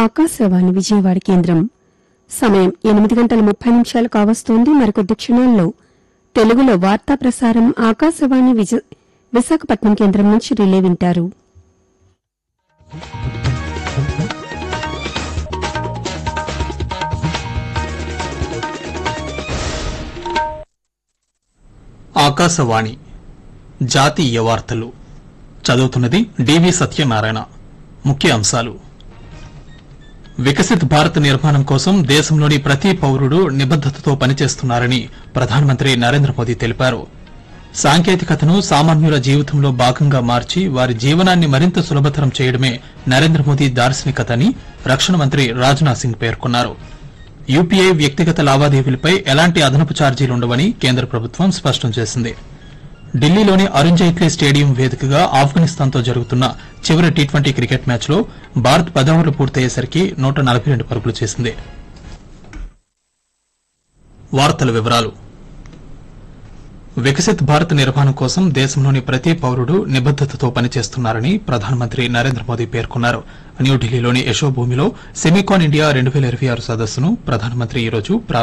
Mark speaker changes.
Speaker 1: ఆకాశవాణి విజయవాడ కేంద్రం సమయం ఎనిమిది గంటల ముప్పై నిమిషాలు కావస్తోంది మరికొద్ది క్షణాల్లో తెలుగులో వార్తా ప్రసారం ఆకాశవాణి విజ- విశాఖపట్నం కేంద్రం నుంచి రిలే వింటారు
Speaker 2: ఆకాశవాణి జాతీయ వార్తలు చదువుతున్నది డివి సత్యనారాయణ ముఖ్య అంశాలు వికసిత్ భారత్ నిర్మాణం కోసం దేశంలోని ప్రతి పౌరుడు నిబద్దతతో పనిచేస్తున్నారని ప్రధానమంత్రి నరేంద్ర మోదీ తెలిపారు సాంకేతికతను సామాన్యుల జీవితంలో భాగంగా మార్చి వారి జీవనాన్ని మరింత సులభతరం చేయడమే నరేంద్ర మోదీ దార్శనికత అని రక్షణ మంత్రి రాజ్నాథ్ సింగ్ పేర్కొన్నారు యూపీఐ వ్యక్తిగత లావాదేవీలపై ఎలాంటి అదనపు ఛార్జీలు ఉండవని కేంద్ర ప్రభుత్వం స్పష్టం చేసింది ఢిల్లీలోని అరుణ్ జైట్లీ స్టేడియం వేదికగా ఆఫ్ఘనిస్తాన్తో జరుగుతున్న చివరి టీ ట్వంటీ క్రికెట్ మ్యాచ్లో భారత్ పదోవర్లు పూర్తయ్యేసరికి నూట నలభై రెండు పరుగులు చేసింది వార్తల వివరాలు వికసిత్ భారత్ నిర్మాణం కోసం దేశంలోని ప్రతి పౌరుడు నిబద్దతతో పనిచేస్తున్నారని ప్రధానమంత్రి నరేంద్ర మోదీ పేర్కొన్నారు న్యూఢిల్లీలోని యశోభూమిలో సెమికాన్ ఇండియా రెండు వేల ఇరవై ఆరు సదస్సును ప్రధానమంత్రి ఈరోజు